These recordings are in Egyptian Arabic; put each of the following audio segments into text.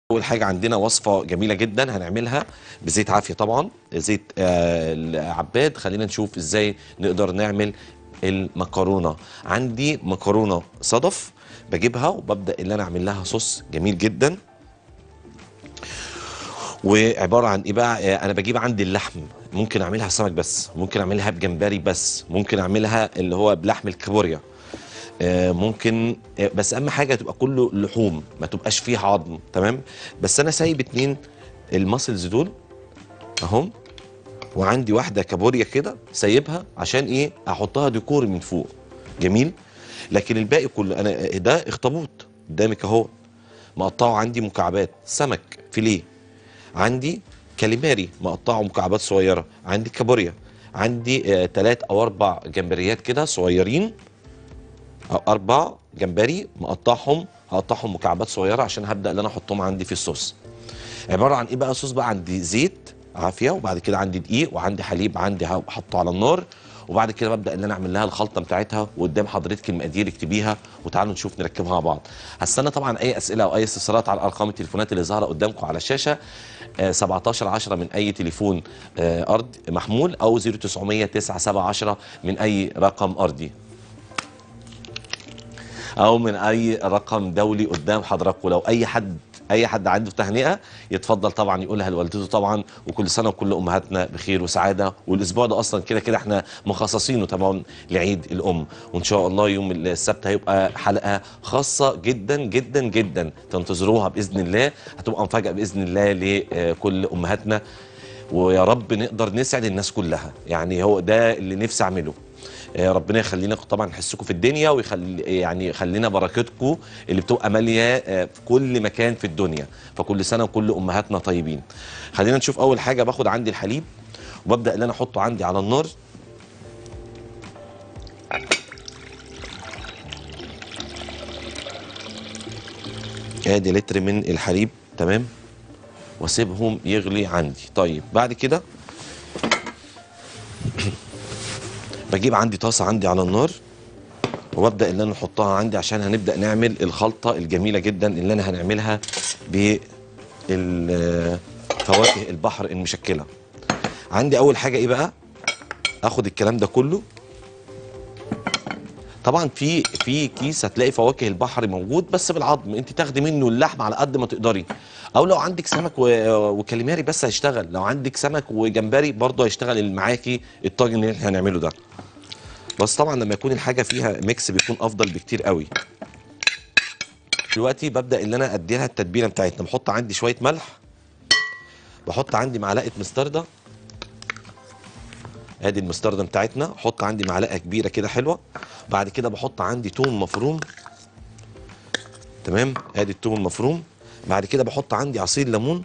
اول حاجه عندنا وصفه جميله جدا هنعملها بزيت عافيه طبعا زيت آه العباد خلينا نشوف ازاي نقدر نعمل المكرونه عندي مكرونه صدف بجيبها وببدا ان انا اعمل لها صوص جميل جدا وعباره عن ايه بقى آه، انا بجيب عندي اللحم ممكن اعملها سمك بس ممكن اعملها بجمبري بس ممكن اعملها اللي هو بلحم الكابوريا آه، ممكن آه، بس اهم حاجه تبقى كله لحوم ما تبقاش فيه عظم تمام بس انا سايب اتنين الماسلز دول اهم وعندي واحده كابوريا كده سايبها عشان ايه احطها ديكور من فوق جميل لكن الباقي كله انا ده اخطبوط قدامك اهو مقطعه عندي مكعبات سمك فيليه عندي كاليماري مقطعه مكعبات صغيره عندي كابوريا عندي ثلاث او اربع جمبريات كده صغيرين أو اربع جمبري مقطعهم هقطعهم مكعبات صغيره عشان هبدا ان انا احطهم عندي في الصوص عباره عن ايه بقى صوص بقى عندي زيت عافيه وبعد كده عندي دقيق وعندي حليب عندي هحطه على النار وبعد كده ببدا ان انا اعمل لها الخلطه بتاعتها وقدام حضرتك المقادير اكتبيها وتعالوا نشوف نركبها مع بعض هستنى طبعا اي اسئله او اي استفسارات على ارقام التليفونات اللي ظاهره قدامكم على الشاشه آه، 17 10 من اي تليفون آه، ارض محمول او 0900 9710 من اي رقم ارضي او من اي رقم دولي قدام حضراتكم ولو اي حد اي حد عنده تهنئه يتفضل طبعا يقولها لوالدته طبعا وكل سنه وكل امهاتنا بخير وسعاده والاسبوع ده اصلا كده كده احنا مخصصينه طبعا لعيد الام وان شاء الله يوم السبت هيبقى حلقه خاصه جدا جدا جدا تنتظروها باذن الله هتبقى مفاجاه باذن الله لكل امهاتنا ويا رب نقدر نسعد الناس كلها يعني هو ده اللي نفسي اعمله آه، ربنا يخلينا طبعا نحسكم في الدنيا ويخلي يعني يخلينا بركتكم اللي بتبقى ماليه آه، في كل مكان في الدنيا فكل سنه وكل امهاتنا طيبين خلينا نشوف اول حاجه باخد عندي الحليب وببدا ان انا احطه عندي على النار ادي لتر من الحليب تمام واسيبهم يغلي عندي طيب بعد كده بجيب عندي طاسه عندي على النار وببدا ان انا احطها عندي عشان هنبدا نعمل الخلطه الجميله جدا اللي انا هنعملها بالفواكه البحر المشكله عندي اول حاجه ايه بقى اخد الكلام ده كله طبعا في في كيس هتلاقي فواكه البحر موجود بس بالعظم انت تاخدي منه اللحم على قد ما تقدري او لو عندك سمك و- وكاليماري بس هيشتغل لو عندك سمك وجمبري برضه هيشتغل معاكي الطاجن اللي احنا هنعمله ده بس طبعا لما يكون الحاجه فيها ميكس بيكون افضل بكتير قوي دلوقتي ببدا ان انا ادي لها التتبيله بتاعتنا بحط عندي شويه ملح بحط عندي معلقه مستردة ادي المستردة بتاعتنا احط عندي معلقه كبيره كده حلوه بعد كده بحط عندي توم مفروم تمام ادي التوم المفروم بعد كده بحط عندي عصير ليمون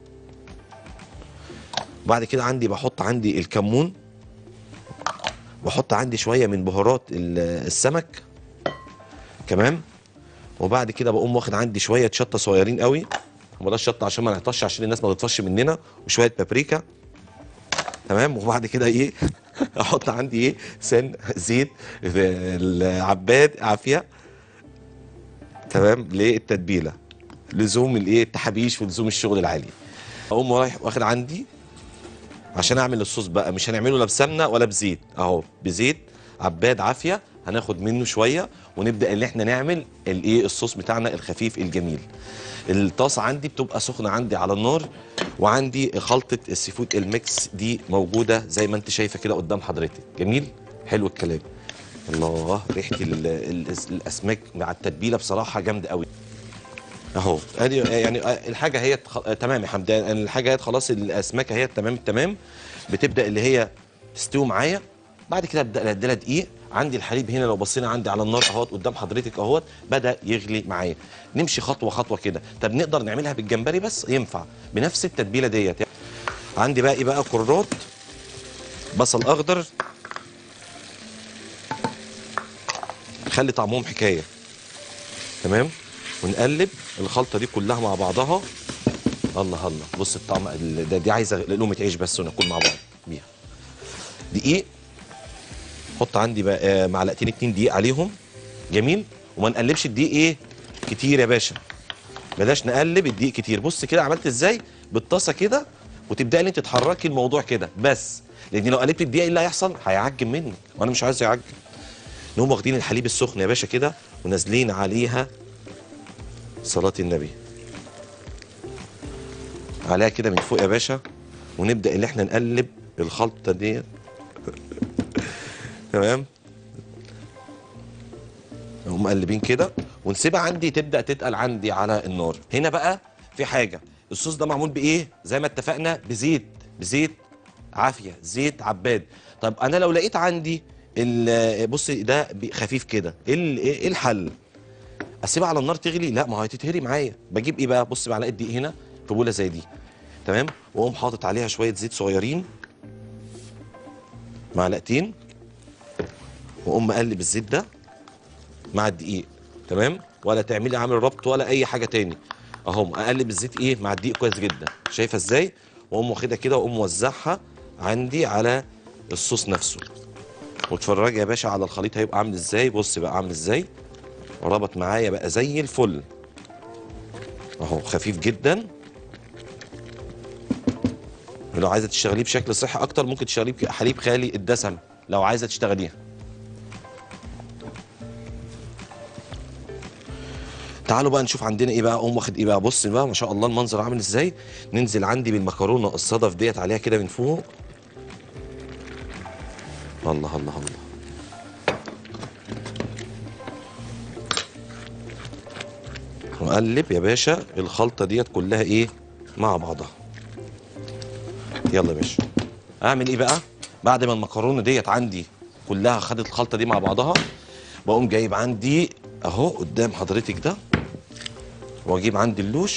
بعد كده عندي بحط عندي الكمون واحط عندي شويه من بهارات ال- السمك تمام وبعد كده بقوم واخد عندي شويه شطه صغيرين قوي وبلاش شطه عشان ما نعطش عشان الناس ما تطفش مننا وشويه بابريكا تمام وبعد كده ايه احط عندي ايه سن زيت العباد عافيه تمام للتتبيله لزوم الايه التحابيش ولزوم الشغل العالي اقوم رايح واخد عندي عشان اعمل الصوص بقى مش هنعمله لا بسمنه ولا بزيت اهو بزيت عباد عافيه هناخد منه شويه ونبدا ان احنا نعمل الايه الصوص بتاعنا الخفيف الجميل الطاسه عندي بتبقى سخنه عندي على النار وعندي خلطه السي فود الميكس دي موجوده زي ما انت شايفه كده قدام حضرتك جميل حلو الكلام الله ريحه ال- ال- الاسماك مع التتبيله بصراحه جامده قوي اهو ادي يعني الحاجه هي تخ... تمام يا حمدان الحاجه هي خلاص الاسماك هي تمام تمام بتبدا اللي هي تستوي معايا بعد كده ابدا ادي لها دقيق عندي الحليب هنا لو بصينا عندي على النار اهوت قدام حضرتك اهوت بدا يغلي معايا نمشي خطوه خطوه كده طب نقدر نعملها بالجمبري بس ينفع بنفس التتبيله ديت عندي بقى ايه بقى كرات بصل اخضر خلي طعمهم حكايه تمام ونقلب الخلطه دي كلها مع بعضها الله الله بص الطعم ال- ده دي عايزه لقمه عيش بس وناكل مع بعض بيها دقيق حط عندي بقى آه، معلقتين اتنين دقيق عليهم جميل وما نقلبش الدقيق ايه كتير يا باشا بلاش نقلب الدقيق كتير بص كده عملت ازاي بالطاسه كده وتبداي ان انت تحركي الموضوع كده بس لان لو قلبت الدقيق إيه اللي هيحصل هيعجن منك وانا مش عايز يعجن نقوم واخدين الحليب السخن يا باشا كده ونازلين عليها صلاه النبي عليها كده من فوق يا باشا ونبدا ان احنا نقلب الخلطه ديت تمام نقوم مقلبين كده ونسيبها عندي تبدا تتقل عندي على النار هنا بقى في حاجه الصوص ده معمول بايه زي ما اتفقنا بزيت بزيت عافيه زيت عباد طب انا لو لقيت عندي ال- بص ده بي- خفيف كده ايه ال- ايه الحل اسيبها على النار تغلي لا ما هي تتهري معايا بجيب ايه بقى بص معلقه دقيق هنا في بوله زي دي تمام واقوم حاطط عليها شويه زيت صغيرين معلقتين واقوم مقلب الزيت ده مع الدقيق تمام ولا تعملي عامل ربط ولا اي حاجه تاني اهو اقلب الزيت ايه مع الدقيق كويس جدا شايفه ازاي واقوم واخدها كده واقوم موزعها عندي على الصوص نفسه واتفرجي يا باشا على الخليط هيبقى عامل ازاي بص بقى عامل ازاي ربط معايا بقى زي الفل اهو خفيف جدا ولو عايزه تشتغليه بشكل صحي اكتر ممكن تشتغليه بحليب خالي الدسم لو عايزه تشتغليها تعالوا بقى نشوف عندنا ايه بقى اقوم واخد ايه بقى بص بقى ما شاء الله المنظر عامل ازاي ننزل عندي بالمكرونه الصدف ديت عليها كده من فوق الله الله الله وقلب يا باشا الخلطه ديت كلها ايه مع بعضها يلا يا باشا اعمل ايه بقى بعد ما المكرونه ديت عندي كلها خدت الخلطه دي مع بعضها بقوم جايب عندي اهو قدام حضرتك ده واجيب عندي اللوش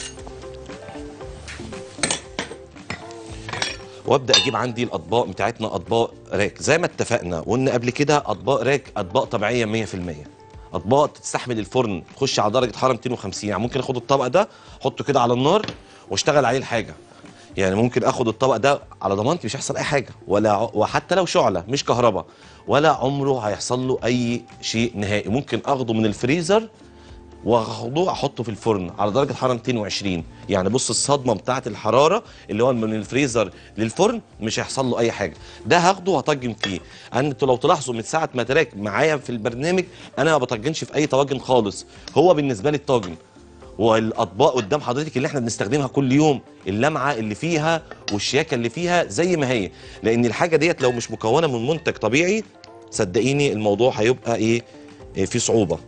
وابدا اجيب عندي الاطباق بتاعتنا اطباق راك زي ما اتفقنا وقلنا قبل كده اطباق راك اطباق طبيعيه 100% اطباق تستحمل الفرن تخش على درجه حراره 250 يعني ممكن اخد الطبق ده احطه كده على النار واشتغل عليه الحاجه يعني ممكن اخد الطبق ده على ضمانتي مش هيحصل اي حاجه ولا ع- وحتى لو شعله مش كهرباء ولا عمره هيحصل له اي شيء نهائي ممكن اخده من الفريزر واخده احطه في الفرن على درجه حراره 220 يعني بص الصدمه بتاعه الحراره اللي هو من الفريزر للفرن مش هيحصل له اي حاجه ده هاخده وهطجن فيه انا انتوا لو تلاحظوا من ساعه ما تراك معايا في البرنامج انا ما بطجنش في اي طواجن خالص هو بالنسبه لي الطاجن والاطباق قدام حضرتك اللي احنا بنستخدمها كل يوم اللمعه اللي فيها والشياكه اللي فيها زي ما هي لان الحاجه ديت لو مش مكونه من منتج طبيعي صدقيني الموضوع هيبقى ايه, إيه في صعوبه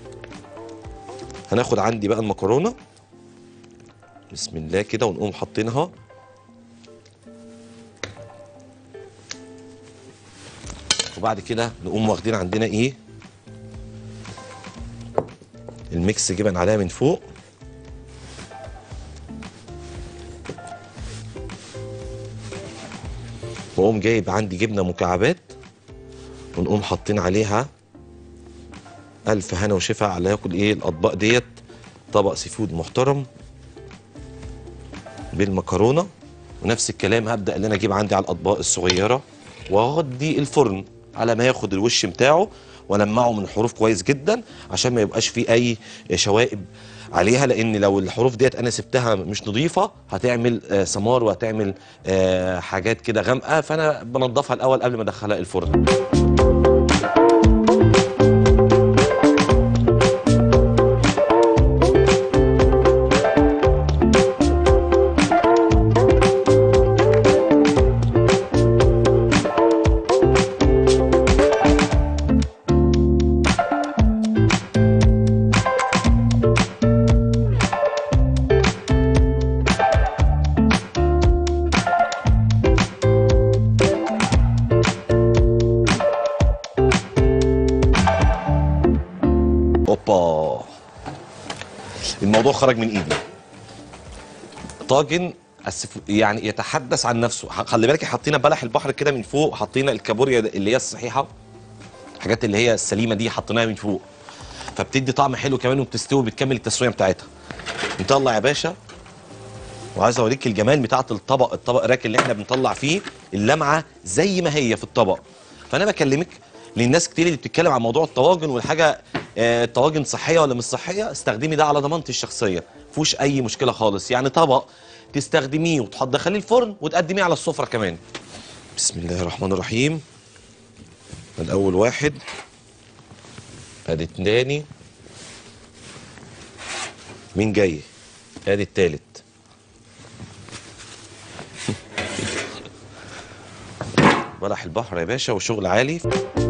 هناخد عندي بقى المكرونه بسم الله كده ونقوم حاطينها وبعد كده نقوم واخدين عندنا ايه الميكس جبن عليها من فوق واقوم جايب عندي جبنه مكعبات ونقوم حاطين عليها الف هنا وشفا على ياكل ايه الاطباق ديت طبق سي فود محترم بالمكرونه ونفس الكلام هبدا ان انا اجيب عندي على الاطباق الصغيره واغطي الفرن على ما ياخد الوش بتاعه والمعه من الحروف كويس جدا عشان ما يبقاش فيه اي شوائب عليها لان لو الحروف ديت انا سبتها مش نظيفه هتعمل آه، سمار وهتعمل آه، حاجات كده غامقه فانا بنضفها الاول قبل ما ادخلها الفرن اوبا الموضوع خرج من ايدي طاجن أسف يعني يتحدث عن نفسه ح- خلي بالك حطينا بلح البحر كده من فوق حطينا الكابوريا د- اللي هي الصحيحه الحاجات اللي هي السليمه دي حطيناها من فوق فبتدي طعم حلو كمان وبتستوي بتكمل التسويه بتاعتها نطلع يا باشا وعايز اوريك الجمال بتاعه الطبق الطبق راك اللي احنا بنطلع فيه اللمعه زي ما هي في الطبق فانا بكلمك للناس كتير اللي بتتكلم عن موضوع الطواجن والحاجه آه، الطواجن صحيه ولا مش صحيه استخدمي ده على ضمانتي الشخصيه مفيهوش اي مشكله خالص يعني طبق تستخدميه وتدخليه الفرن وتقدميه على السفره كمان بسم الله الرحمن الرحيم ادي اول واحد ادي التاني مين جاي ادي التالت بلح البحر يا باشا وشغل عالي